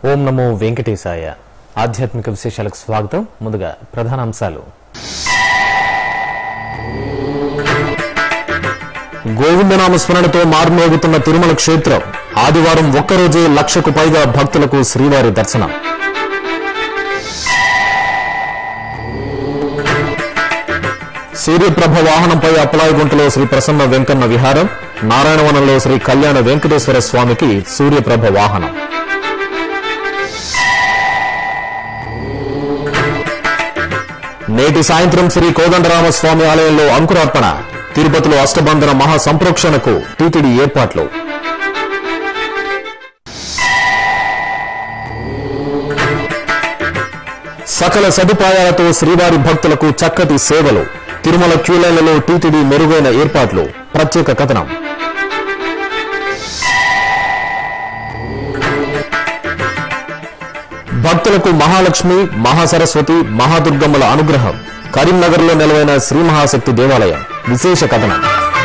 ఓం నమో వెంకటేశాయ ఆధ్యాత్మిక విశేషాలకు స్వాగతం ముందుగా ప్రధాన అంశాలు గోవిందనామ స్మరణతో మారుమోగుతున్న తిరుమల క్షేత్రం ఆదివారం ఒక్కరోజే లక్షకు పైగా భక్తులకు శ్రీవారి దర్శనం సూర్యప్రభ వాహనంపై అప్పలాయగుంటలో శ్రీ ప్రసన్న వెంకన్న విహారం నారాయణవనంలో శ్రీ కళ్యాణ వెంకటేశ్వర స్వామికి సూర్యప్రభ వాహనం నేటి సాయంత్రం శ్రీ కోదండరామస్వామి ఆలయంలో అంకురార్పణ తిరుపతిలో అష్టబంధన మహా సంప్రోక్షణకు టీటీడీ ఏర్పాట్లు సకల సదుపాయాలతో శ్రీవారి భక్తులకు చక్కటి సేవలు తిరుమల క్యూలైన్లలో టీటీడీ మెరుగైన ఏర్పాట్లు ప్రత్యేక కథనం భక్తులకు మహాలక్ష్మి మహాసరస్వతి మహాదుర్గమ్మల అనుగ్రహం కరీంనగర్లో నెలవైన శ్రీ మహాశక్తి దేవాలయం విశేష కథనం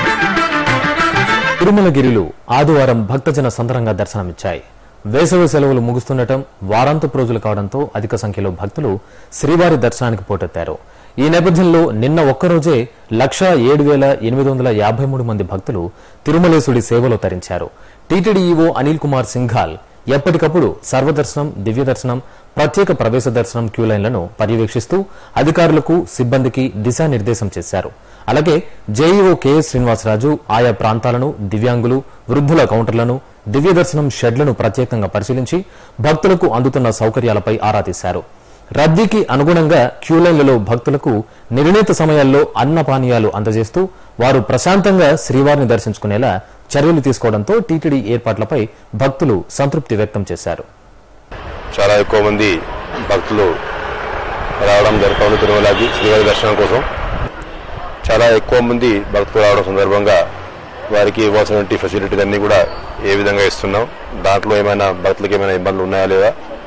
తిరుమలగిరిలు ఆదివారం భక్తజన సందరంగా దర్శనమిచ్చాయి వేసవి సెలవులు ముగుస్తుండటం వారాంతపు రోజులు కావడంతో అధిక సంఖ్యలో భక్తులు శ్రీవారి దర్శనానికి పోటెత్తారు ఈ నేపథ్యంలో నిన్న ఒక్కరోజే లక్షా ఏడు వేల ఎనిమిది వందల యాభై మూడు మంది భక్తులు తిరుమలేశుడి సేవలో తరించారు టీటీడీ ఈవో అనిల్ కుమార్ సింఘాల్ ఎప్పటికప్పుడు సర్వదర్శనం దివ్య దర్శనం ప్రత్యేక ప్రవేశ దర్శనం క్యూ లైన్లను పర్యవేక్షిస్తూ అధికారులకు సిబ్బందికి దిశానిర్దేశం చేశారు అలాగే జేఈఓ కెఎస్ శ్రీనివాసరాజు ఆయా ప్రాంతాలను దివ్యాంగులు వృద్ధుల కౌంటర్లను దివ్య దర్శనం షెడ్లను ప్రత్యేకంగా పరిశీలించి భక్తులకు అందుతున్న సౌకర్యాలపై ఆరా తీశారు రద్దీకి అనుగుణంగా క్యూ లైన్లలో భక్తులకు నిర్ణీత సమయాల్లో అన్న పానీయాలు అందజేస్తూ వారు ప్రశాంతంగా శ్రీవారిని దర్శించుకునేలా చర్యలు తీసుకోవడంతో టీటీడీ ఏర్పాట్లపై భక్తులు సంతృప్తి వ్యక్తం చేశారు చాలా ఎక్కువ మంది భక్తులు రావడం జరుగుతుంది తిరుమలకి శ్రీవారి దర్శనం కోసం చాలా ఎక్కువ మంది భక్తులు రావడం సందర్భంగా వారికి ఇవ్వాల్సినటువంటి ఫెసిలిటీస్ అన్నీ కూడా ఏ విధంగా ఇస్తున్నాం దాంట్లో ఏమైనా భక్తులకు ఏమైనా ఇబ్బందులు ఉన్నాయా లేదా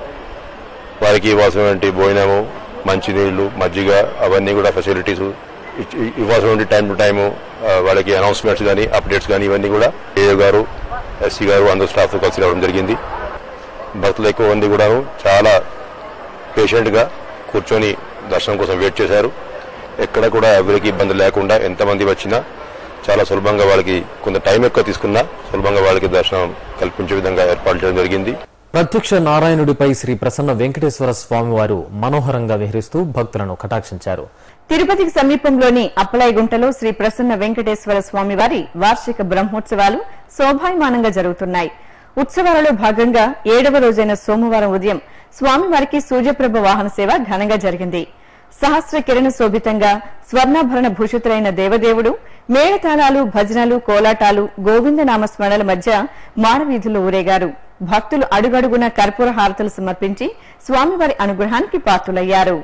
వారికి ఇవ్వాల్సినటువంటి భోజనము మంచినీళ్లు మజ్జిగ అవన్నీ కూడా ఫెసిలిటీస్ ఇవ్వాల్సినటువంటి టైం టు టైము ఆ, వాళ్ళకి అనౌన్స్మెంట్స్ కానీ అప్డేట్స్ కానీ ఇవన్నీ కూడా ఏఓ గారు ఎస్సీ గారు అందరూ స్టాఫ్ కలిసి రావడం జరిగింది భక్తులు ఎక్కువ మంది కూడాను చాలా పేషెంట్గా కూర్చొని దర్శనం కోసం వెయిట్ చేశారు ఎక్కడ కూడా ఎవరికి ఇబ్బంది లేకుండా ఎంతమంది వచ్చినా చాలా సులభంగా వాళ్ళకి కొంత టైం ఎక్కువ తీసుకున్నా సులభంగా వాళ్ళకి దర్శనం కల్పించే విధంగా ఏర్పాటు చేయడం జరిగింది ప్రత్యక్ష నారాయణుడిపై శ్రీ ప్రసన్న వెంకటేశ్వర స్వామివారు మనోహరంగా విహరిస్తూ భక్తులను కటాక్షించారు తిరుపతికి సమీపంలోని అప్పలాయిగుంటలో శ్రీ ప్రసన్న వెంకటేశ్వర స్వామివారి వార్షిక బ్రహ్మోత్సవాలు శోభాయమానంగా జరుగుతున్నాయి ఉత్సవాలలో భాగంగా ఏడవ రోజైన సోమవారం ఉదయం స్వామివారికి సూర్యప్రభ వాహన సేవ ఘనంగా జరిగింది సహస్ర కిరణ శోభితంగా స్వర్ణాభరణ భూషితులైన దేవదేవుడు మేళతాళాలు భజనలు కోలాటాలు గోవిందనామ స్మరణల మధ్య మానవీధుల్లో ఊరేగారు భక్తులు అడుగడుగున కర్పూర హారతులు సమర్పించి స్వామివారి అనుగ్రహానికి పాత్రులయ్యారు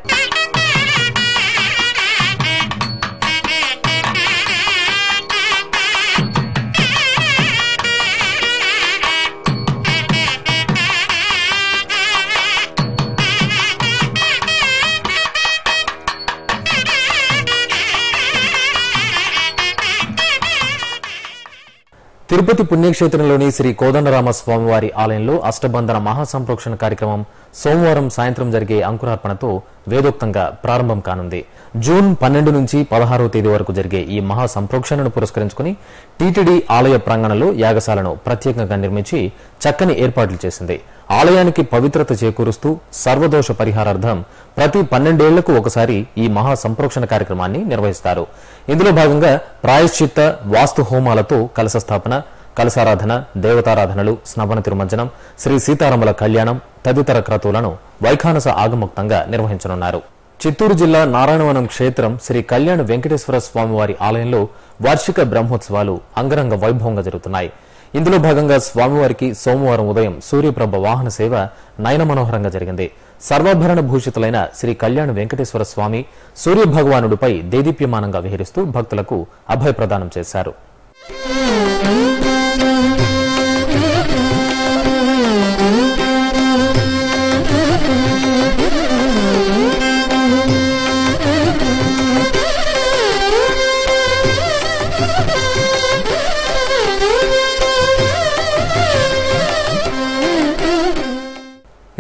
తిరుపతి పుణ్యక్షేత్రంలోని శ్రీ కోదండరామ స్వామివారి ఆలయంలో అష్టబంధన మహాసంప్రోక్షణ కార్యక్రమం సోమవారం సాయంత్రం జరిగే అంకురార్పణతో వేదోక్తంగా ప్రారంభం కానుంది జూన్ పన్నెండు నుంచి పదహారవ తేదీ వరకు జరిగే ఈ మహా సంప్రోక్షణను పురస్కరించుకుని టీటీడీ ఆలయ ప్రాంగణంలో యాగశాలను ప్రత్యేకంగా నిర్మించి చక్కని ఏర్పాట్లు చేసింది ఆలయానికి పవిత్రత చేకూరుస్తూ సర్వదోష పరిహారార్థం ప్రతి పన్నెండేళ్లకు ఒకసారి ఈ మహా సంప్రోక్షణ కార్యక్రమాన్ని నిర్వహిస్తారు ఇందులో భాగంగా ప్రాయశ్చిత్త వాస్తు హోమాలతో కలశ స్థాపన కలశారాధన దేవతారాధనలు స్నవన తిరుమంజనం శ్రీ సీతారాముల కళ్యాణం తదితర క్రతువులను వైఖానస ఆగముక్తంగా నిర్వహించనున్నారు చిత్తూరు జిల్లా నారాయణవనం క్షేత్రం శ్రీ కళ్యాణ వెంకటేశ్వర స్వామివారి ఆలయంలో వార్షిక బ్రహ్మోత్సవాలు అంగరంగ వైభవంగా జరుగుతున్నాయి ఇందులో భాగంగా స్వామివారికి సోమవారం ఉదయం సూర్యప్రభ వాహన సేవ నయన మనోహరంగా జరిగింది సర్వాభరణ భూషితులైన శ్రీ కళ్యాణ వెంకటేశ్వర స్వామి సూర్య భగవానుడిపై దేదీప్యమానంగా విహరిస్తూ భక్తులకు అభయ ప్రదానం చేశారు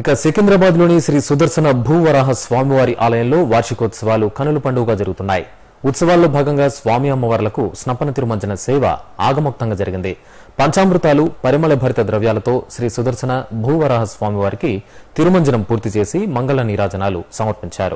ఇక సికింద్రాబాద్ లోని శ్రీ సుదర్శన భూవరాహ స్వామివారి ఆలయంలో వార్షికోత్సవాలు కనుల పండుగగా జరుగుతున్నాయి ఉత్సవాల్లో భాగంగా స్వామి అమ్మవార్లకు స్నపన తిరుమంజన సేవ ఆగమోక్తంగా జరిగింది పంచామృతాలు పరిమళ భరిత ద్రవ్యాలతో శ్రీ సుదర్శన భూవరాహ స్వామివారికి తిరుమంజనం పూర్తి చేసి మంగళ నీరాజనాలు సమర్పించారు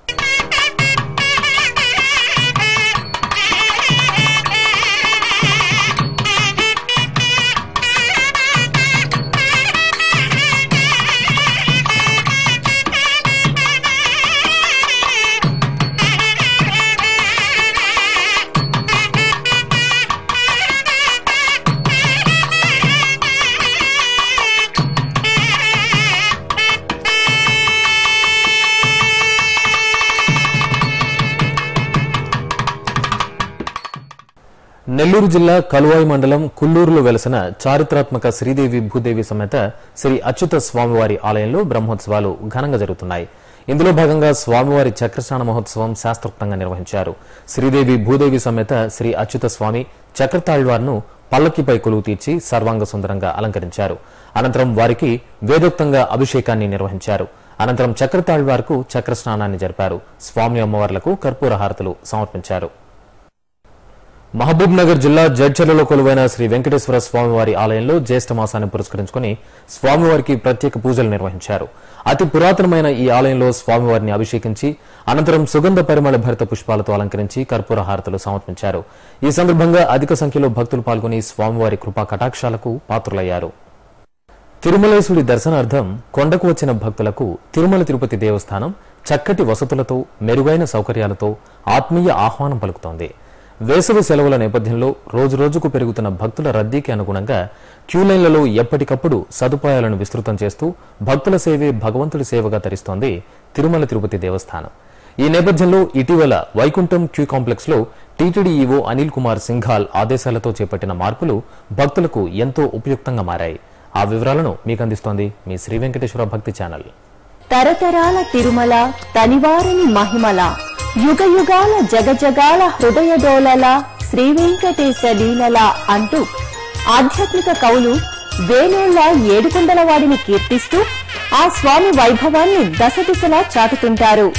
నెల్లూరు జిల్లా కలువాయి మండలం కుల్లూరులో వెలసిన చారిత్రాత్మక శ్రీదేవి భూదేవి సమేత శ్రీ అచ్యుత స్వామివారి ఆలయంలో బ్రహ్మోత్సవాలు ఘనంగా జరుగుతున్నాయి ఇందులో భాగంగా స్వామివారి చక్రస్నాన మహోత్సవం శాస్త్రోక్తంగా నిర్వహించారు శ్రీదేవి భూదేవి సమేత శ్రీ అచ్యుత స్వామి చక్రతాళ్వార్ను పల్లకిపై కొలువు తీర్చి సర్వాంగ సుందరంగా అలంకరించారు అనంతరం వారికి వేదోక్తంగా అభిషేకాన్ని నిర్వహించారు అనంతరం చక్రతాళ్వార్కు చక్రస్నానాన్ని జరిపారు స్వామి అమ్మవార్లకు కర్పూర హారతులు సమర్పించారు మహబూబ్ నగర్ జిల్లా జడ్చర్లలో కొలువైన శ్రీ వెంకటేశ్వర స్వామివారి ఆలయంలో జ్యేష్ఠ మాసాన్ని పురస్కరించుకుని స్వామివారికి ప్రత్యేక పూజలు నిర్వహించారు అతి పురాతనమైన ఈ ఆలయంలో స్వామివారిని అభిషేకించి అనంతరం సుగంధ పరిమళ భరిత పుష్పాలతో అలంకరించి కర్పూర హారతులు సమర్పించారు ఈ సందర్భంగా అధిక సంఖ్యలో భక్తులు పాల్గొని స్వామివారి కృపా కటాక్షాలకు పాత్రులయ్యారు తిరుమలేశుడి దర్శనార్థం కొండకు వచ్చిన భక్తులకు తిరుమల తిరుపతి దేవస్థానం చక్కటి వసతులతో మెరుగైన సౌకర్యాలతో ఆత్మీయ ఆహ్వానం పలుకుతోంది వేసవి సెలవుల నేపథ్యంలో రోజురోజుకు పెరుగుతున్న భక్తుల రద్దీకి అనుగుణంగా క్యూలైన్లలో ఎప్పటికప్పుడు సదుపాయాలను విస్తృతం చేస్తూ భక్తుల సేవే భగవంతుడి సేవగా తరిస్తోంది తిరుమల తిరుపతి దేవస్థానం ఈ నేపథ్యంలో ఇటీవల వైకుంఠం క్యూ కాంప్లెక్స్ లో టీటీడీ ఈవో అనిల్ కుమార్ సింఘాల్ ఆదేశాలతో చేపట్టిన మార్పులు భక్తులకు ఎంతో ఉపయుక్తంగా మారాయి ఆ వివరాలను మీకు అందిస్తోంది మీ శ్రీ వెంకటేశ్వర భక్తి ఛానల్ తరతరాల తిరుమల తనివారిని మహిమల యుగ యుగాల జగజగాల హృదయడోలల శ్రీ వెంకటేశ లీలల అంటూ ఆధ్యాత్మిక కవులు వేణోళ్ల ఏడుకొండల వాడిని కీర్తిస్తూ ఆ స్వామి వైభవాన్ని దశ దిశలా చాటుతుంటారు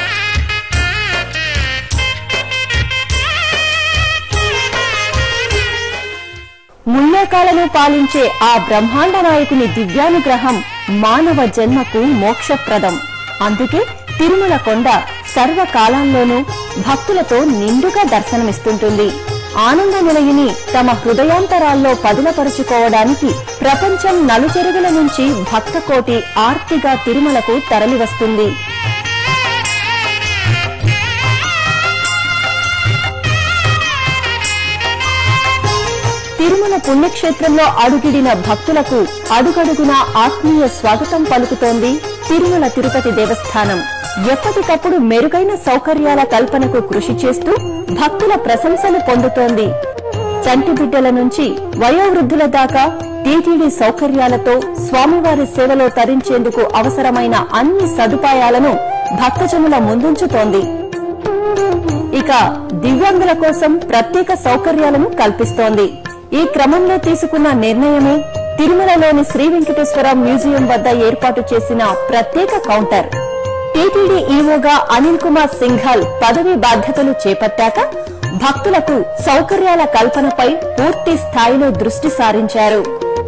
ముల్లోకాలను పాలించే ఆ బ్రహ్మాండ నాయకుని దివ్యానుగ్రహం మానవ జన్మకు మోక్షప్రదం అందుకే తిరుమల కొండ సర్వకాలాల్లోనూ భక్తులతో నిండుగా దర్శనమిస్తుంటుంది ఆనంద నిలయుని తమ హృదయాంతరాల్లో పదులపరుచుకోవడానికి ప్రపంచం నలుచెరుగుల నుంచి భక్తకోటి ఆర్తిగా తిరుమలకు తరలివస్తుంది తిరుమల పుణ్యక్షేత్రంలో అడుగిడిన భక్తులకు అడుగడుగునా ఆత్మీయ స్వాగతం పలుకుతోంది తిరుమల తిరుపతి దేవస్థానం ఎప్పటికప్పుడు మెరుగైన సౌకర్యాల కల్పనకు కృషి చేస్తూ భక్తుల ప్రశంసలు పొందుతోంది చంటి బిడ్డల నుంచి వయోవృద్ధుల దాకా టీటీడీ సౌకర్యాలతో స్వామివారి సేవలో తరించేందుకు అవసరమైన అన్ని సదుపాయాలను భక్తజనుల ముందుంచుతోంది ఇక దివ్యాంగుల కోసం ప్రత్యేక సౌకర్యాలను కల్పిస్తోంది ఈ క్రమంలో తీసుకున్న నిర్ణయమే తిరుమలలోని శ్రీ వెంకటేశ్వర మ్యూజియం వద్ద ఏర్పాటు చేసిన ప్రత్యేక కౌంటర్ టీటీడీ ఈవోగా అనిల్ కుమార్ సింఘాల్ పదవి బాధ్యతలు చేపట్టాక భక్తులకు సౌకర్యాల కల్పనపై పూర్తి స్థాయిలో దృష్టి సారించారు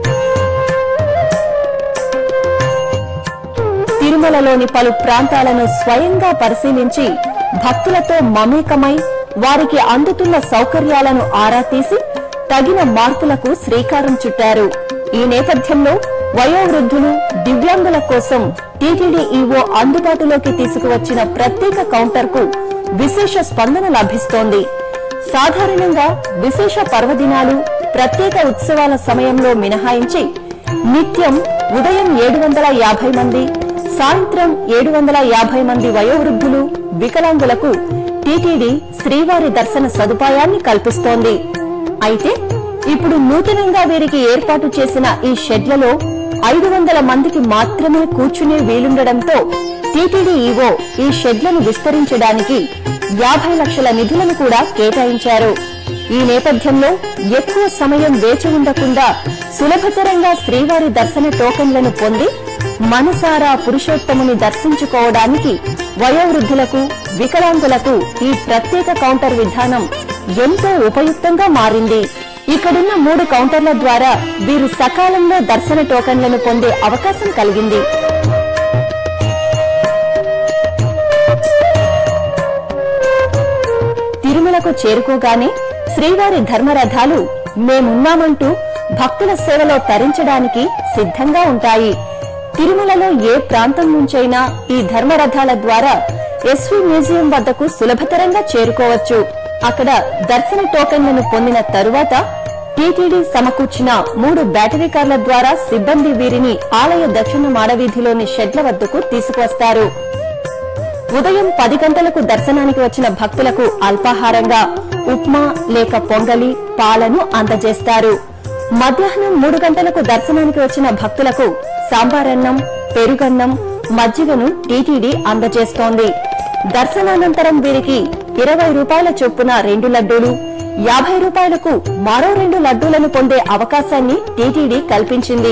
తిరుమలలోని పలు ప్రాంతాలను స్వయంగా పరిశీలించి భక్తులతో మమేకమై వారికి అందుతున్న సౌకర్యాలను ఆరా తీసి తగిన మార్పులకు శ్రీకారం చుట్టారు ఈ నేపథ్యంలో వయోవృద్ధులు దివ్యాంగుల కోసం టీటీడీ ఈవో అందుబాటులోకి తీసుకువచ్చిన ప్రత్యేక కౌంటర్ కు విశేష స్పందన లభిస్తోంది సాధారణంగా విశేష పర్వదినాలు ప్రత్యేక ఉత్సవాల సమయంలో మినహాయించి నిత్యం ఉదయం ఏడు వందల యాభై మంది సాయంత్రం ఏడు వందల యాభై మంది వయోవృద్ధులు వికలాంగులకు టీటీడీ శ్రీవారి దర్శన సదుపాయాన్ని కల్పిస్తోంది అయితే ఇప్పుడు నూతనంగా వీరికి ఏర్పాటు చేసిన ఈ షెడ్లలో ఐదు వందల మందికి మాత్రమే కూర్చునే వీలుండడంతో టీటీడీ ఈవో ఈ షెడ్లను విస్తరించడానికి యాభై లక్షల నిధులను కూడా కేటాయించారు ఈ నేపథ్యంలో ఎక్కువ సమయం వేచి ఉండకుండా సులభతరంగా శ్రీవారి దర్శన టోకెన్లను పొంది మనసారా పురుషోత్తముని దర్శించుకోవడానికి వయోవృద్ధులకు వికలాంగులకు ఈ ప్రత్యేక కౌంటర్ విధానం ఎంతో ఉపయుక్తంగా మారింది ఇక్కడున్న మూడు కౌంటర్ల ద్వారా వీరు సకాలంలో దర్శన టోకన్లను పొందే అవకాశం కలిగింది తిరుమలకు చేరుకోగానే శ్రీవారి ధర్మరథాలు మేమున్నామంటూ భక్తుల సేవలో తరించడానికి సిద్ధంగా ఉంటాయి తిరుమలలో ఏ ప్రాంతం నుంచైనా ఈ ధర్మరథాల ద్వారా ఎస్వి మ్యూజియం వద్దకు సులభతరంగా చేరుకోవచ్చు అక్కడ దర్శన టోకెన్లను పొందిన తరువాత టీటీడీ సమకూర్చిన మూడు బ్యాటరీ కార్ల ద్వారా సిబ్బంది వీరిని ఆలయ దక్షిణ మాడవీధిలోని షెడ్ల వద్దకు తీసుకువస్తారు ఉదయం పది గంటలకు దర్శనానికి వచ్చిన భక్తులకు అల్పాహారంగా ఉప్మా లేక పొంగలి పాలను అందజేస్తారు మధ్యాహ్నం మూడు గంటలకు దర్శనానికి వచ్చిన భక్తులకు సాంబారన్నం పెరుగన్నం మజ్జిగను టీటీడీ అందజేస్తోంది దర్శనానంతరం వీరికి ఇరవై రూపాయల చొప్పున రెండు లడ్డూలు యాభై రూపాయలకు మరో రెండు లడ్డూలను పొందే అవకాశాన్ని టీటీడీ కల్పించింది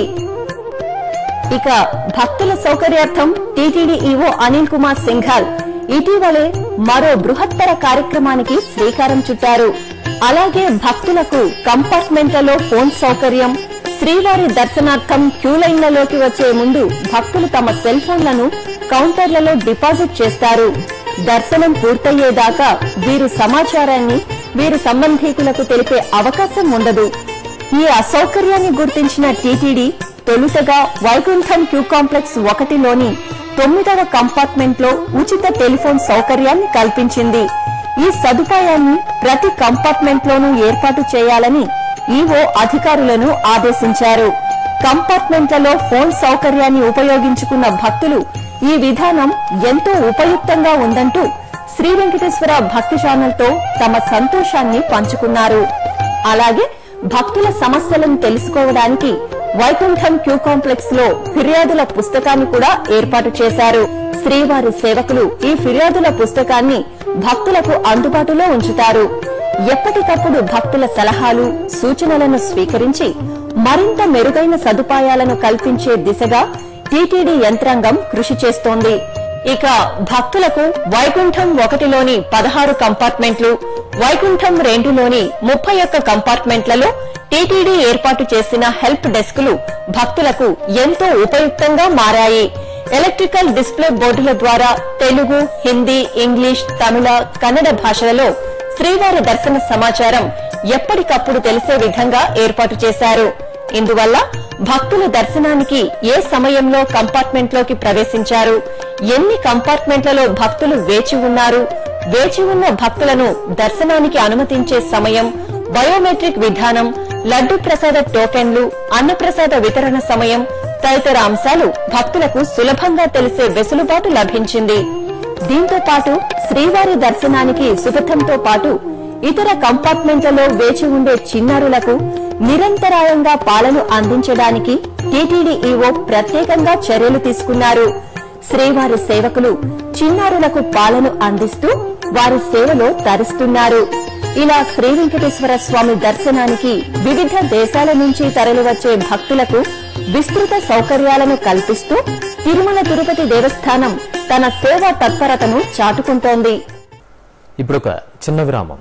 ఇక భక్తుల సౌకర్యార్థం టీటీడీ ఈవో అనిల్ కుమార్ సింఘాల్ ఇటీవలే మరో బృహత్తర కార్యక్రమానికి శ్రీకారం చుట్టారు అలాగే భక్తులకు కంపార్ట్మెంట్లలో ఫోన్ సౌకర్యం శ్రీవారి దర్శనార్థం క్యూ లైన్లలోకి వచ్చే ముందు భక్తులు తమ సెల్ ఫోన్లను కౌంటర్లలో డిపాజిట్ చేస్తారు దర్శనం పూర్తయ్యేదాకా వీరు సమాచారాన్ని వీరి సంబంధీకులకు తెలిపే అవకాశం ఉండదు ఈ అసౌకర్యాన్ని గుర్తించిన టీటీడీ తొలుతగా వైకుంఠం క్యూ కాంప్లెక్స్ ఒకటిలోని తొమ్మిదవ కంపార్ట్మెంట్ లో ఉచిత టెలిఫోన్ సౌకర్యాన్ని కల్పించింది ఈ సదుపాయాన్ని ప్రతి కంపార్ట్మెంట్ లోనూ ఏర్పాటు చేయాలని ఈవో అధికారులను ఆదేశించారు కంపార్ట్మెంట్లలో ఫోన్ సౌకర్యాన్ని ఉపయోగించుకున్న భక్తులు ఈ విధానం ఎంతో ఉపయుక్తంగా ఉందంటూ శ్రీ వెంకటేశ్వర భక్తి ఛానల్తో తమ సంతోషాన్ని పంచుకున్నారు అలాగే భక్తుల సమస్యలను తెలుసుకోవడానికి వైకుంఠం క్యూ కాంప్లెక్స్ లో ఫిర్యాదుల పుస్తకాన్ని కూడా ఏర్పాటు చేశారు శ్రీవారి సేవకులు ఈ ఫిర్యాదుల పుస్తకాన్ని భక్తులకు అందుబాటులో ఉంచుతారు ఎప్పటికప్పుడు భక్తుల సలహాలు సూచనలను స్వీకరించి మరింత మెరుగైన సదుపాయాలను కల్పించే దిశగా టీటీడీ యంత్రాంగం కృషి చేస్తోంది ఇక భక్తులకు వైకుంఠం ఒకటిలోని పదహారు కంపార్ట్మెంట్లు వైకుంఠం రెండులోని ముప్పై ఒక్క కంపార్ట్మెంట్లలో టీటీడీ ఏర్పాటు చేసిన హెల్ప్ డెస్క్లు భక్తులకు ఎంతో ఉపయుక్తంగా మారాయి ఎలక్ట్రికల్ డిస్ప్లే బోర్డుల ద్వారా తెలుగు హిందీ ఇంగ్లీష్ తమిళ కన్నడ భాషలలో శ్రీవారి దర్శన సమాచారం ఎప్పటికప్పుడు తెలిసే విధంగా ఏర్పాటు చేశారు ఇందువల్ల భక్తుల దర్శనానికి ఏ సమయంలో కంపార్ట్మెంట్లోకి ప్రవేశించారు ఎన్ని కంపార్ట్మెంట్లలో భక్తులు వేచి ఉన్నారు వేచి ఉన్న భక్తులను దర్శనానికి అనుమతించే సమయం బయోమెట్రిక్ విధానం లడ్డు ప్రసాద టోకెన్లు అన్నప్రసాద వితరణ సమయం తదితర అంశాలు భక్తులకు సులభంగా తెలిసే వెసులుబాటు లభించింది దీంతో పాటు శ్రీవారి దర్శనానికి సుగతంతో పాటు ఇతర కంపార్ట్మెంట్లలో వేచి ఉండే చిన్నారులకు నిరంతరాయంగా పాలన అందించడానికి టీటీడీ ఈవో ప్రత్యేకంగా చర్యలు తీసుకున్నారు శ్రీవారి సేవకులు చిన్నారులకు పాలన అందిస్తూ వారి సేవలో తరిస్తున్నారు ఇలా శ్రీ వెంకటేశ్వర స్వామి దర్శనానికి వివిధ దేశాల నుంచి తరలివచ్చే భక్తులకు విస్తృత సౌకర్యాలను కల్పిస్తూ తిరుమల తిరుపతి దేవస్థానం తన సేవా తత్పరతను చాటుకుంటోంది ఇప్పుడొక చిన్న విరామం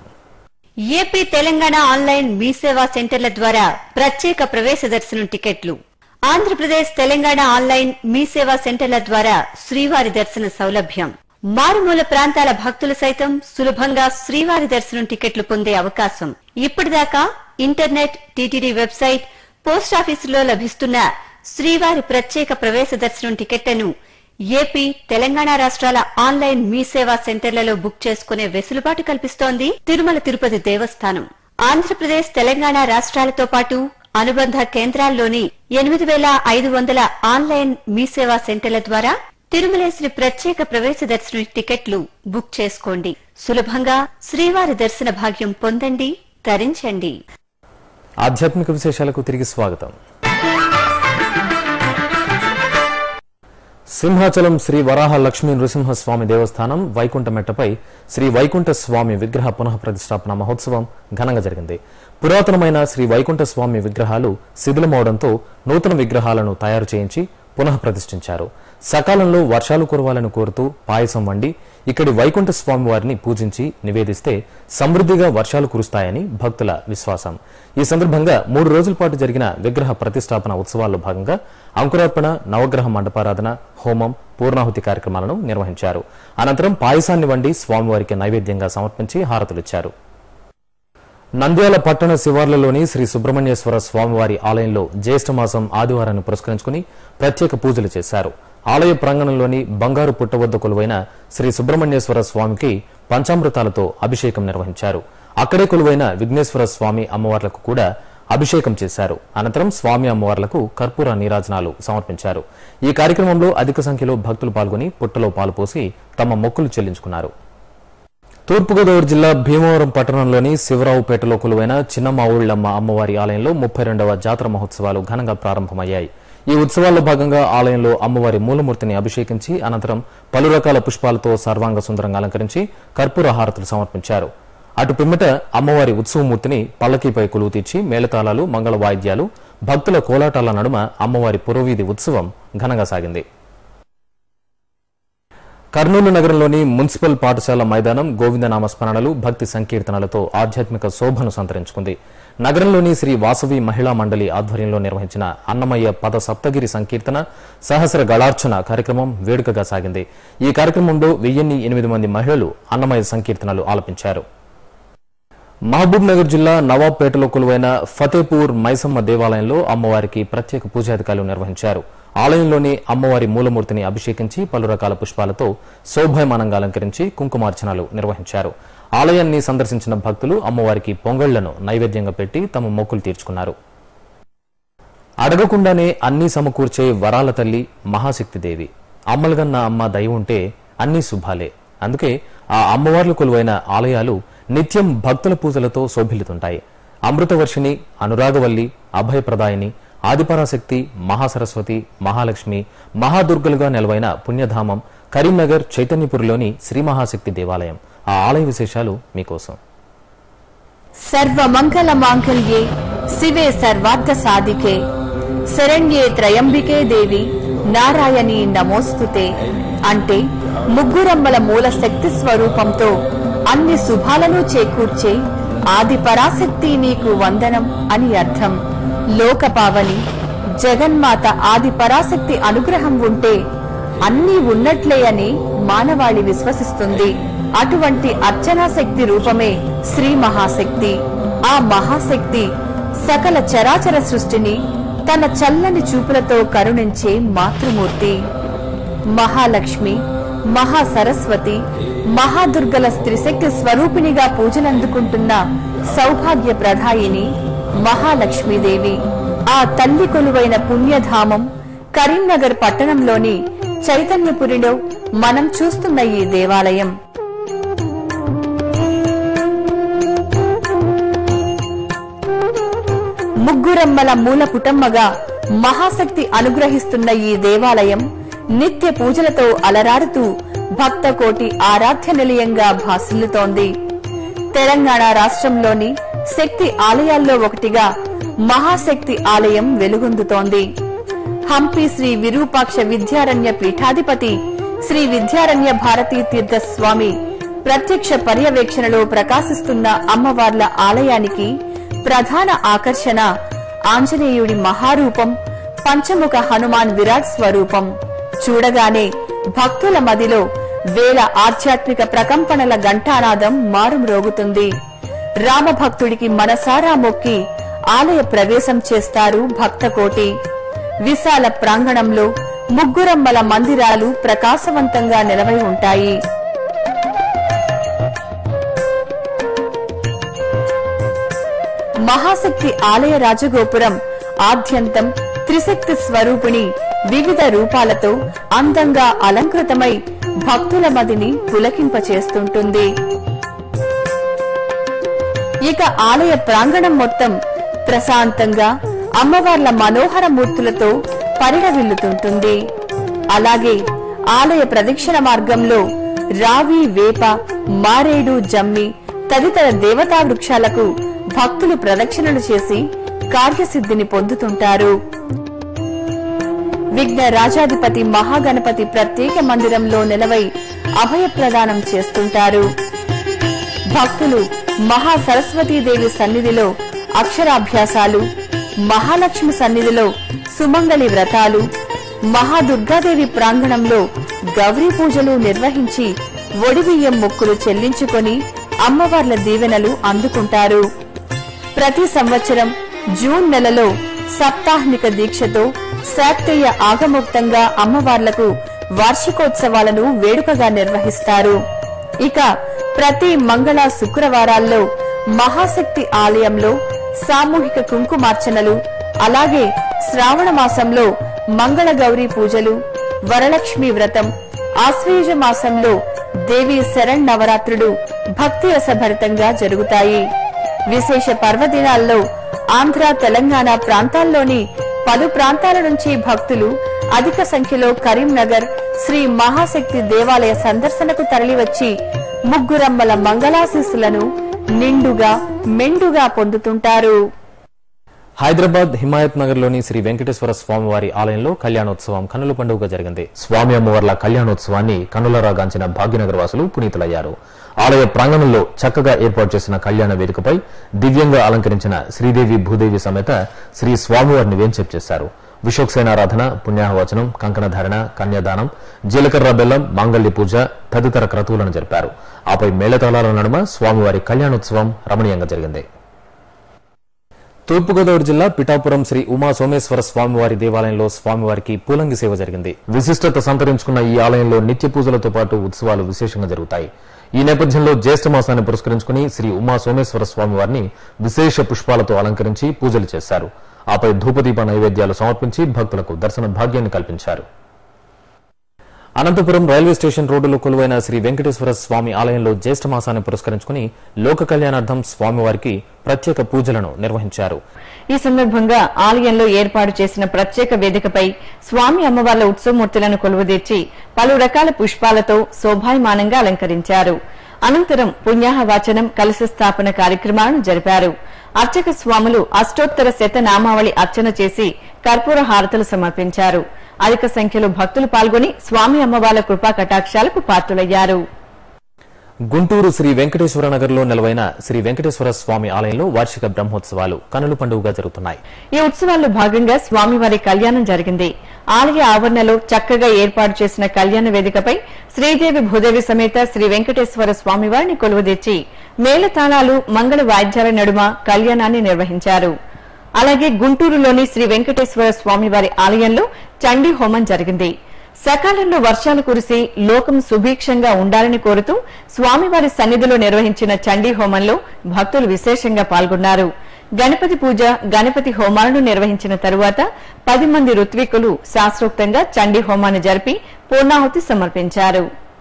ఏపీ తెలంగాణ ఆన్లైన్ మీ సేవా సెంటర్ల ద్వారా ప్రత్యేక ప్రవేశ దర్శనం టికెట్లు ఆంధ్రప్రదేశ్ తెలంగాణ ఆన్లైన్ మీ సేవా సెంటర్ల ద్వారా శ్రీవారి దర్శన సౌలభ్యం మారుమూల ప్రాంతాల భక్తులు సైతం సులభంగా శ్రీవారి దర్శనం టికెట్లు పొందే అవకాశం ఇప్పటిదాకా ఇంటర్నెట్ టీటీడీ వెబ్సైట్ పోస్టాఫీసులో లభిస్తున్న శ్రీవారి ప్రత్యేక ప్రవేశ దర్శనం టికెట్లను ఏపీ తెలంగాణ రాష్ట్రాల ఆన్లైన్ మీ సేవా సెంటర్లలో బుక్ చేసుకునే వెసులుబాటు కల్పిస్తోంది తిరుమల తిరుపతి దేవస్థానం ఆంధ్రప్రదేశ్ తెలంగాణ రాష్ట్రాలతో పాటు అనుబంధ కేంద్రాల్లోని ఎనిమిది వేల ఐదు వందల ఆన్లైన్ మీ సేవా సెంటర్ల ద్వారా తిరుమలేశ్వరి ప్రత్యేక ప్రవేశ దర్శన టికెట్లు బుక్ చేసుకోండి సులభంగా శ్రీవారి దర్శన భాగ్యం పొందండి తరించండి ఆధ్యాత్మిక విశేషాలకు తిరిగి స్వాగతం సింహాచలం శ్రీ వరాహ లక్ష్మీ నృసింహస్వామి దేవస్థానం వైకుంఠమెట్టపై శ్రీ వైకుంఠ స్వామి విగ్రహ పునః ప్రతిష్టాపన మహోత్సవం ఘనంగా జరిగింది పురాతనమైన శ్రీ వైకుంఠ స్వామి విగ్రహాలు శిథిలమవడంతో నూతన విగ్రహాలను తయారు చేయించి పునః ప్రతిష్ఠించారు సకాలంలో వర్షాలు కురవాలని కోరుతూ పాయసం వండి ఇక్కడి వైకుంఠ స్వామి వారిని పూజించి నివేదిస్తే సమృద్ధిగా వర్షాలు కురుస్తాయని భక్తుల విశ్వాసం ఈ సందర్భంగా మూడు రోజుల పాటు జరిగిన విగ్రహ ప్రతిష్టాపన ఉత్సవాల్లో భాగంగా అంకురార్పణ నవగ్రహ మండపారాధన హోమం పూర్ణాహుతి కార్యక్రమాలను నిర్వహించారు అనంతరం పాయసాన్ని వండి స్వామివారికి నైవేద్యంగా సమర్పించి హారతులిచ్చారు నంద్యాల పట్టణ శివార్లలోని శ్రీ సుబ్రహ్మణ్యేశ్వర స్వామివారి ఆలయంలో జ్యేష్ఠమాసం ఆదివారాన్ని పురస్కరించుకుని ప్రత్యేక పూజలు చేశారు ఆలయ ప్రాంగణంలోని బంగారు పుట్ట వద్ద కొలువైన శ్రీ సుబ్రహ్మణ్యేశ్వర స్వామికి పంచామృతాలతో అభిషేకం నిర్వహించారు అక్కడే కొలువైన విఘ్నేశ్వర స్వామి అమ్మవార్లకు కూడా అభిషేకం చేశారు అనంతరం స్వామి అమ్మవార్లకు కర్పూర నీరాజనాలు సమర్పించారు ఈ కార్యక్రమంలో అధిక సంఖ్యలో భక్తులు పాల్గొని పుట్టలో పాలుపోసి తమ మొక్కులు చెల్లించుకున్నారు తూర్పుగోదావరి జిల్లా భీమవరం పట్టణంలోని శివరావుపేటలో కొలువైన చిన్నమావుళ్లమ్మ అమ్మవారి ఆలయంలో ముప్పై రెండవ జాతర మహోత్సవాలు ఘనంగా ప్రారంభమయ్యాయి ఈ ఉత్సవాల్లో భాగంగా ఆలయంలో అమ్మవారి మూలమూర్తిని అభిషేకించి అనంతరం పలు రకాల పుష్పాలతో సర్వాంగ సుందరంగా అలంకరించి కర్పూర హారతులు సమర్పించారు అటు పిమ్మట అమ్మవారి ఉత్సవమూర్తిని పల్లకీపై కొలువు తీర్చి మేళతాళాలు మంగళ వాయిద్యాలు భక్తుల కోలాటాల నడుమ అమ్మవారి పురోవీధి ఉత్సవం ఘనంగా సాగింది కర్నూలు నగరంలోని మున్సిపల్ పాఠశాల మైదానం గోవిందనామ స్మరణలు భక్తి సంకీర్తనలతో ఆధ్యాత్మిక శోభను సంతరించుకుంది నగరంలోని శ్రీ వాసవి మహిళా మండలి ఆధ్వర్యంలో నిర్వహించిన అన్నమయ్య పద సప్తగిరి సంకీర్తన సహస్ర గళార్చన కార్యక్రమం వేడుకగా సాగింది ఈ కార్యక్రమంలో వెయ్యిన్ని ఎనిమిది మంది మహిళలు అన్నమయ్య సంకీర్తనలు ఆలపించారు మహబూబ్ నగర్ జిల్లా నవాబ్పేటలో కొలువైన ఫతేపూర్ మైసమ్మ దేవాలయంలో అమ్మవారికి ప్రత్యేక పూజాధికారులు నిర్వహించారు ఆలయంలోని అమ్మవారి మూలమూర్తిని అభిషేకించి పలు రకాల పుష్పాలతో శోభాయమానంగా అలంకరించి కుంకుమార్చనలు నిర్వహించారు ఆలయాన్ని సందర్శించిన భక్తులు అమ్మవారికి పొంగళ్లను నైవేద్యంగా పెట్టి తమ మొక్కులు తీర్చుకున్నారు అడగకుండానే అన్నీ సమకూర్చే వరాల తల్లి మహాశక్తిదేవి అమ్మలుగన్న అమ్మ దయ ఉంటే అన్నీ శుభాలే అందుకే ఆ అమ్మవార్లు కొలువైన ఆలయాలు నిత్యం భక్తుల పూజలతో శోభిల్లుతుంటాయి అమృతవర్షిణి అనురాగవల్లి అభయప్రదాయిని ఆదిపరాశక్తి మహాసరస్వతి మహాలక్ష్మి మహాదుర్గలుగా నెలవైన పుణ్యధామం కరీంనగర్ చైతన్యపురిలోని శ్రీ మహాశక్తి దేవాలయం ఆ ఆలయ విశేషాలు మీకోసం సర్వమంగళ మాంగళ్యే శివే సర్వార్థ సాధికే శరణ్యే త్రయంబికే దేవి నారాయణి నమోస్తుతే అంటే ముగ్గురమ్మల మూల శక్తి స్వరూపంతో అన్ని శుభాలను చేకూర్చే ఆది పరాశక్తి నీకు వందనం అని అర్థం లోకపావని జగన్మాత ఆది పరాశక్తి అనుగ్రహం ఉంటే అన్నీ ఉన్నట్లే అని మానవాళి విశ్వసిస్తుంది అటువంటి అర్చనా శక్తి రూపమే శ్రీ మహాశక్తి ఆ మహాశక్తి సకల చరాచర సృష్టిని తన చల్లని చూపులతో కరుణించే మాతృమూర్తి మహాలక్ష్మి మహాసరస్వతి మహాదుర్గల స్త్రీశక్తి స్వరూపిణిగా పూజలందుకుంటున్న సౌభాగ్య ప్రధాయిని మహాలక్ష్మీదేవి ఆ తల్లి కొలువైన పుణ్యధామం కరీంనగర్ పట్టణంలోని చైతన్యపురిలో మనం చూస్తున్న ఈ దేవాలయం ముగ్గురమ్మల మూల కుటుంబగా మహాశక్తి అనుగ్రహిస్తున్న ఈ దేవాలయం నిత్య పూజలతో అలరారుతూ భక్త కోటి ఆరాధ్య నిలయంగా భాసిల్లుతోంది తెలంగాణ రాష్ట్రంలోని శక్తి ఆలయాల్లో ఒకటిగా మహాశక్తి ఆలయం వెలుగొందుతోంది హంపి శ్రీ విరూపాక్ష విద్యారణ్య పీఠాధిపతి శ్రీ విద్యారణ్య భారతీ తీర్థ స్వామి ప్రత్యక్ష పర్యవేక్షణలో ప్రకాశిస్తున్న అమ్మవార్ల ఆలయానికి ప్రధాన ఆకర్షణ ఆంజనేయుడి మహారూపం పంచముఖ హనుమాన్ విరాట్ స్వరూపం చూడగానే భక్తుల మదిలో వేల ఆధ్యాత్మిక ప్రకంపనల ఘంటానాదం మారుమ్రోగుతుంది రామభక్తుడికి మనసారా మొక్కి ఆలయ ప్రవేశం చేస్తారు భక్తకోటి విశాల ప్రాంగణంలో ముగ్గురమ్మల మందిరాలు ప్రకాశవంతంగా నిలవై ఉంటాయి మహాశక్తి ఆలయ రాజగోపురం ఆద్యంతం త్రిశక్తి స్వరూపిణి వివిధ రూపాలతో అందంగా అలంకృతమై భక్తుల మదిని పులకింపచేస్తుంటుంది ఇక ఆలయ ప్రాంగణం మొత్తం ప్రశాంతంగా అమ్మవార్ల మనోహర మూర్తులతో పరిడవిల్లుతుంటుంది అలాగే ఆలయ ప్రదక్షిణ మార్గంలో రావి వేప మారేడు జమ్మి తదితర దేవతా వృక్షాలకు భక్తులు ప్రదక్షిణలు చేసి కార్యసిద్ధిని పొందుతుంటారు విఘ్న రాజాధిపతి మహాగణపతి ప్రత్యేక మందిరంలో నిలవై అభయ ప్రదానం చేస్తుంటారు భక్తులు మహా సరస్వతీదేవి సన్నిధిలో అక్షరాభ్యాసాలు మహాలక్ష్మి సన్నిధిలో సుమంగళి వ్రతాలు మహాదుర్గాదేవి ప్రాంగణంలో గౌరీ పూజలు నిర్వహించి ఒడిబియ్యం మొక్కులు చెల్లించుకొని అమ్మవార్ల దీవెనలు అందుకుంటారు ప్రతి సంవత్సరం జూన్ నెలలో సప్తాహ్నిక దీక్షతో శాక్తేయ ఆగమోక్తంగా అమ్మవార్లకు వార్షికోత్సవాలను వేడుకగా నిర్వహిస్తారు ఇక ప్రతి మంగళ శుక్రవారాల్లో మహాశక్తి ఆలయంలో సామూహిక కుంకుమార్చనలు అలాగే శ్రావణ మాసంలో మంగళ గౌరీ పూజలు వరలక్ష్మి వ్రతం ఆశ్వయుజ మాసంలో దేవి శరణ్ నవరాత్రులు భక్తి రసభరితంగా జరుగుతాయి విశేష పర్వదినాల్లో ఆంధ్ర తెలంగాణ ప్రాంతాల్లోని పలు ప్రాంతాల నుంచి భక్తులు అధిక సంఖ్యలో కరీంనగర్ శ్రీ మహాశక్తి దేవాలయ సందర్శనకు తరలివచ్చి ముగ్గురమ్మల మంగళాశీస్సులను నిండుగా మెండుగా పొందుతుంటారు హైదరాబాద్ హిమాయత్ నగర్ లోని శ్రీ వెంకటేశ్వర స్వామి వారి ఆలయంలో కళ్యాణోత్సవం కన్నుల పండుగ జరిగింది స్వామి అమ్మవార్ల కళ్యాణోత్సవాన్ని కన్నులరాగాంచిన భాగ్యనగర్ వాసులు పునీతులయ్యారు ఆలయ ప్రాంగణంలో చక్కగా ఏర్పాటు చేసిన కళ్యాణ వేదికపై దివ్యంగా అలంకరించిన శ్రీదేవి భూదేవి సమేత శ్రీ స్వామివారిని వేంచేపు చేశారు విశోక్సేనారాధన పుణ్యాహవచనం కంకణధారణ కన్యాదానం జీలకర్ర బెల్లం మాంగళ్య పూజ తదితర క్రతువులను జరిపారు ఆపై మేళతాళాల నడుమ స్వామివారి కళ్యాణోత్సవం రమణీయంగా జరిగింది తూర్పుగోదావరి జిల్లా పిఠాపురం శ్రీ ఉమా సోమేశ్వర స్వామివారి దేవాలయంలో స్వామివారికి పూలంగి సేవ జరిగింది విశిష్టత సంతరించుకున్న ఈ ఆలయంలో నిత్య పూజలతో పాటు ఉత్సవాలు విశేషంగా జరుగుతాయి ఈ నేపథ్యంలో జ్యేష్ఠ మాసాన్ని పురస్కరించుకుని శ్రీ ఉమా సోమేశ్వర స్వామివారిని విశేష పుష్పాలతో అలంకరించి పూజలు చేశారు ఆపై ధూపదీప నైవేద్యాలు సమర్పించి భక్తులకు దర్శన భాగ్యాన్ని కల్పించారు అనంతపురం రైల్వే స్టేషన్ రోడ్డులో కొలువైన శ్రీ వెంకటేశ్వర స్వామి ఆలయంలో జ్యేష్ఠ మాసాన్ని పురస్కరించుకుని లోక కళ్యాణార్థం స్వామివారికి ప్రత్యేక పూజలను నిర్వహించారు ఈ సందర్భంగా ఆలయంలో ఏర్పాటు చేసిన ప్రత్యేక వేదికపై స్వామి అమ్మవార్ల ఉత్సవమూర్తులను కొలువుదీర్చి పలు రకాల పుష్పాలతో శోభాయమానంగా అలంకరించారు అనంతరం పుణ్యాహ వాచనం కలశ స్థాపన కార్యక్రమాలను జరిపారు అర్చక స్వాములు అష్టోత్తర శతనామావళి అర్చన చేసి కర్పూర హారతులు సమర్పించారు అధిక సంఖ్యలో భక్తులు పాల్గొని స్వామి అమ్మవార్ల కృపా కటాక్షాలకు పాత్రులయ్యారు గుంటూరు శ్రీ వెంకటేశ్వర నగర్లో నెలవైన శ్రీ వెంకటేశ్వర స్వామి ఆలయంలో వార్షిక బ్రహ్మోత్సవాలు కనుల పండుగగా జరుగుతున్నాయి ఈ ఉత్సవాల్లో భాగంగా స్వామివారి కళ్యాణం జరిగింది ఆలయ ఆవరణలో చక్కగా ఏర్పాటు చేసిన కళ్యాణ వేదికపై శ్రీదేవి భూదేవి సమేత శ్రీ వెంకటేశ్వర స్వామివారిని కొలువుదీర్చి మేళతాళాలు మంగళ వాయిద్యాల నడుమ కళ్యాణాన్ని నిర్వహించారు అలాగే గుంటూరులోని శ్రీ వెంకటేశ్వర స్వామివారి ఆలయంలో చండీ హోమం జరిగింది సకాలంలో వర్షాలు కురిసి లోకం సుభిక్షంగా ఉండాలని కోరుతూ స్వామివారి సన్నిధిలో నిర్వహించిన చండీ హోమంలో భక్తులు విశేషంగా పాల్గొన్నారు గణపతి పూజ గణపతి హోమాలను నిర్వహించిన తరువాత పది మంది ఋత్వికులు శాస్త్రోక్తంగా చండీ హోమాన్ని జరిపి పూర్ణాహుతి సమర్పించారు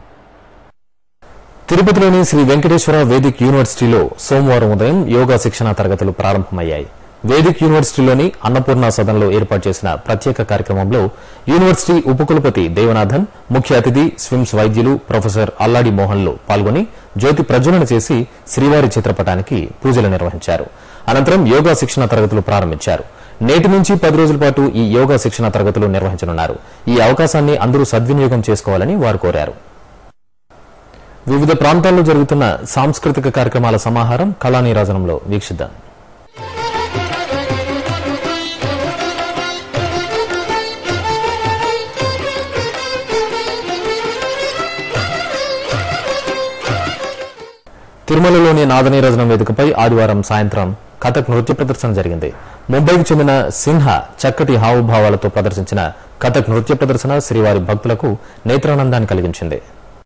తిరుపతిలోని శ్రీ వెంకటేశ్వర వేదిక్ యూనివర్సిటీలో సోమవారం ఉదయం యోగా శిక్షణ తరగతులు ప్రారంభమయ్యాయి వేదిక్ యూనివర్సిటీలోని అన్నపూర్ణ సదన్లో ఏర్పాటు చేసిన ప్రత్యేక కార్యక్రమంలో యూనివర్సిటీ ఉపకులపతి దేవనాథన్ ముఖ్య అతిథి స్విమ్స్ వైద్యులు ప్రొఫెసర్ అల్లాడి మోహన్లు పాల్గొని జ్యోతి ప్రజ్వలన చేసి శ్రీవారి చిత్రపటానికి పూజలు నిర్వహించారు అనంతరం యోగా శిక్షణ తరగతులు ప్రారంభించారు నేటి నుంచి పది రోజుల పాటు ఈ యోగా శిక్షణ తరగతులు నిర్వహించనున్నారు ఈ అవకాశాన్ని అందరూ సద్వినియోగం చేసుకోవాలని వారు కోరారు వివిధ ప్రాంతాల్లో జరుగుతున్న సాంస్కృతిక కార్యక్రమాల సమాహారం కళానీరాజనంలో వీక్షిద్దాం తిరుమలలోని నాదనీరాజనం వేదికపై ఆదివారం సాయంత్రం కథక్ నృత్య ప్రదర్శన జరిగింది ముంబైకి చెందిన సిన్హా చక్కటి హావభావాలతో ప్రదర్శించిన కథక్ నృత్య ప్రదర్శన శ్రీవారి భక్తులకు నేత్రానందాన్ని కలిగించింది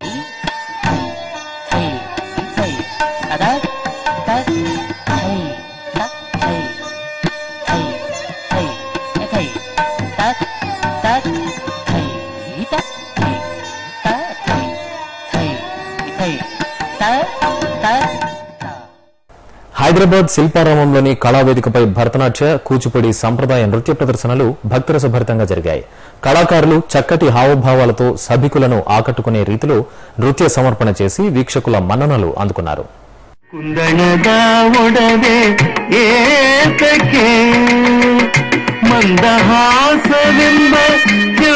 హైదరాబాద్ శిల్పారామంలోని కళావేదికపై భరతనాట్య కూచిపూడి సంప్రదాయ నృత్య ప్రదర్శనలు భక్తిరసభరితంగా జరిగాయి కళాకారులు చక్కటి హావభావాలతో సభికులను ఆకట్టుకునే రీతిలో నృత్య సమర్పణ చేసి వీక్షకుల మన్ననలు అందుకున్నారు ಕುಂದಣದ ಒಡವೆ ಏತಕ್ಕೆ ಮಂದಹಾಸವೆಂಬ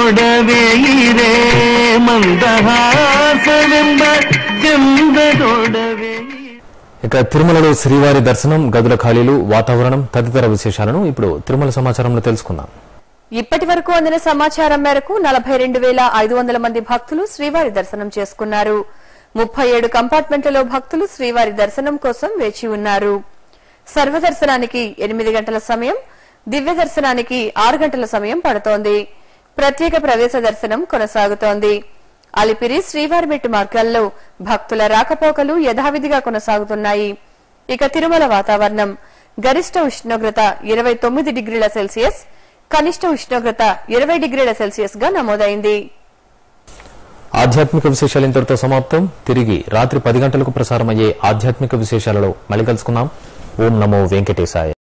ಚಂದದೊಡವೆಯಿರೆ ಮಂದಹಾಸವೆಂಬ ಚಂದದೊಡವೆಯಿರೆ ఇక తిరుమలలో శ్రీవారి దర్శనం గదుల ఖాళీలు వాతావరణం తదితర విశేషాలను ఇప్పుడు తిరుమల సమాచారంలో తెలుసుకుందాం ఇప్పటి వరకు అందిన సమాచారం మేరకు నలభై రెండు వేల ఐదు వందల మంది భక్తులు శ్రీవారి దర్శనం చేసుకున్నారు ముప్పై ఏడు కంపార్ట్మెంట్లలో భక్తులు శ్రీవారి దర్శనం కోసం వేచి ఉన్నారు సర్వదర్శనానికి ఎనిమిది గంటల సమయం దివ్య దర్శనానికి ఆరు గంటల సమయం పడుతోంది ప్రత్యేక ప్రవేశ దర్శనం కొనసాగుతోంది అలిపిరి శ్రీవారిమెట్టు మార్గాల్లో భక్తుల రాకపోకలు యథావిధిగా కొనసాగుతున్నాయి ఇక తిరుమల వాతావరణం గరిష్ట ఉష్ణోగ్రత ఇరవై తొమ్మిది డిగ్రీల సెల్సియస్ కనిష్ట ఉష్ణోగ్రత ఇరవై డిగ్రీల సెల్సియస్ గా నమోదైంది ఆధ్యాత్మిక విశేషాలు ఇంతటితో సమాప్తం తిరిగి రాత్రి పది గంటలకు ప్రసారమయ్యే ఆధ్యాత్మిక విశేషాలలో మళ్ళీ కలుసుకుందాం ఓం నమో వెంకటేశాయ